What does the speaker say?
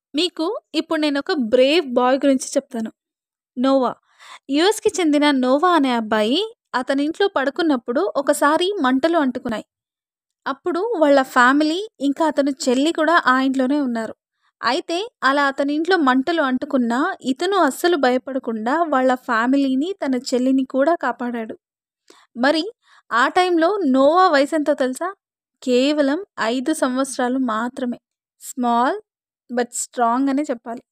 మీకు ఇప్పుడు నేనొక బ్రేవ్ బాయ్ గురించి చెప్తాను. నోవా. యూఎస్‌కి చెందిన నోవా అనే అబ్బాయి అతని ఇంట్లో పడుకున్నప్పుడు ఒకసారి మంటలు అంటుకున్నాయి. అప్పుడు వాళ్ళ ఫ్యామిలీ ఇంకా అతని చెల్లి కూడా ఆ ఇంట్లోనే ఉన్నారు. అయితే అలా అతని ఇంట్లో మంటలు అంటుకున్నా ఇతను అస్సలు భయపడకుండా వాళ్ళ ఫ్యామిలీని, తన చెల్లిని కూడా కాపాడాడు. మరి ఆ టైంలో నోవా వయసెంతో తెలుసా? కేవలం 5 సంవత్సరాలు మాత్రమే. స్మాల్ బట్ స్ట్రాంగ్ అనే చెప్పాలి.